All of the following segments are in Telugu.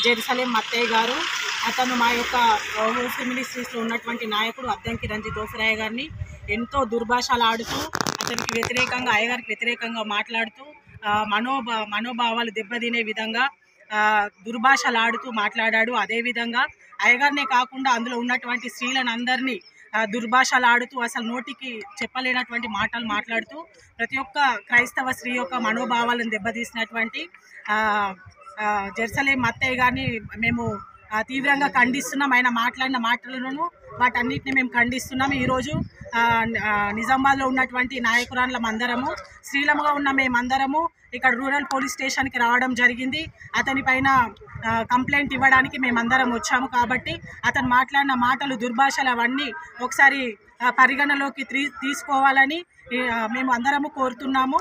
జెరూసలేం మత్తయ్య గారు అతను మా యొక్క హోమ్ మినిస్ట్రీస్లో ఉన్నటువంటి నాయకుడు అద్దంకి రంజిత్ ఓఫరాయ గారిని ఎంతో దుర్భాషలు ఆడుతూ అతనికి వ్యతిరేకంగా అయ్యగారికి వ్యతిరేకంగా మాట్లాడుతూ ఆ, మనోభా మనోభావాలు దెబ్బతినే విధంగా ఆ, దుర్భాషలు ఆడుతూ మాట్లాడాడు అదేవిధంగా అయ్యగారినే కాకుండా అందులో ఉన్నటువంటి స్త్రీలను అందరినీ ఆ, దుర్భాషలు ఆడుతూ అసలు నోటికి చెప్పలేనటువంటి మాటలు మాట్లాడుతూ ప్రతి ఒక్క క్రైస్తవ స్త్రీ యొక్క మనోభావాలను దెబ్బతీసినటువంటి ఆ, ఆ, జెరూసలేం అత్తయ్య గారిని మేము ఆ, తీవ్రంగా ఖండిస్తున్నాం ఆయన మాట్లాడిన మాటలను వాటన్నిటిని మేము ఖండిస్తున్నాం ఈరోజు ఆ, ఆ, నిజామాబాద్లో ఉన్నటువంటి నాయకురాన్లం అందరము శ్రీలముగా ఉన్న మేమందరము ఇక్కడ రూరల్ పోలీస్ స్టేషన్కి రావడం జరిగింది అతని పైన ఆ, కంప్లైంట్ ఇవ్వడానికి మేమందరం వచ్చాము కాబట్టి అతను మాట్లాడిన మాటలు దుర్భాషలు అవన్నీ ఒకసారి ఆ, పరిగణలోకి తీ తీసుకోవాలని ఆ, మేము అందరము కోరుతున్నాము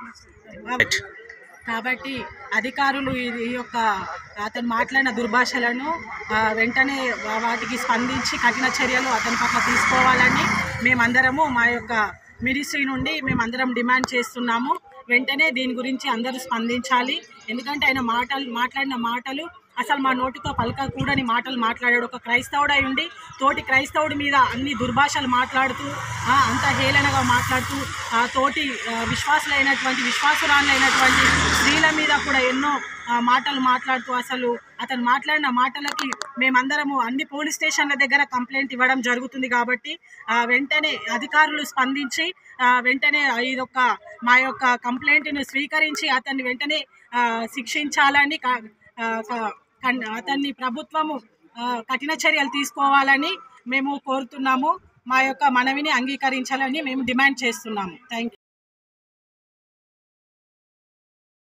కాబట్టి అధికారులు ఇది ఈ యొక్క అతను మాట్లాడిన దుర్భాషలను ఆ, వెంటనే వా- వాటికి స్పందించి కఠిన చర్యలు అతని పట్ల తీసుకోవాలని మేమందరము మా యొక్క మినిస్ట్రీ నుండి మేమందరం డిమాండ్ చేస్తున్నాము వెంటనే దీని గురించి అందరూ స్పందించాలి ఎందుకంటే ఆయన మాటలు మాట్లాడిన మాటలు అసలు మా నోటితో పలకకూడని మాటలు మాట్లాడాడు ఒక క్రైస్తవుడై ఉండి తోటి క్రైస్తవుడి మీద అన్ని దుర్భాషలు మాట్లాడుతూ ఆ, అంత హేళనగా మాట్లాడుతూ ఆ, తోటి ఆ, విశ్వాసులైనటువంటి విశ్వాసురాలైనటువంటి స్త్రీల మీద కూడా ఎన్నో ఆ, మాటలు మాట్లాడుతూ అసలు అతను మాట్లాడిన మాటలకి మేమందరము అన్ని పోలీస్ స్టేషన్ల దగ్గర కంప్లైంట్ ఇవ్వడం జరుగుతుంది కాబట్టి ఆ, వెంటనే అధికారులు స్పందించి ఆ, వెంటనే ఇదొక మా యొక్క కంప్లైంట్ను స్వీకరించి అతన్ని వెంటనే ఆ, శిక్షించాలని క- ఆ, క- కన్- అతన్ని ప్రభుత్వము ఆ, కఠిన చర్యలు తీసుకోవాలని మేము కోరుతున్నాము మా యొక్క మనవిని అంగీకరించాలని మేము డిమాండ్ చేస్తున్నాము థ్యాంక్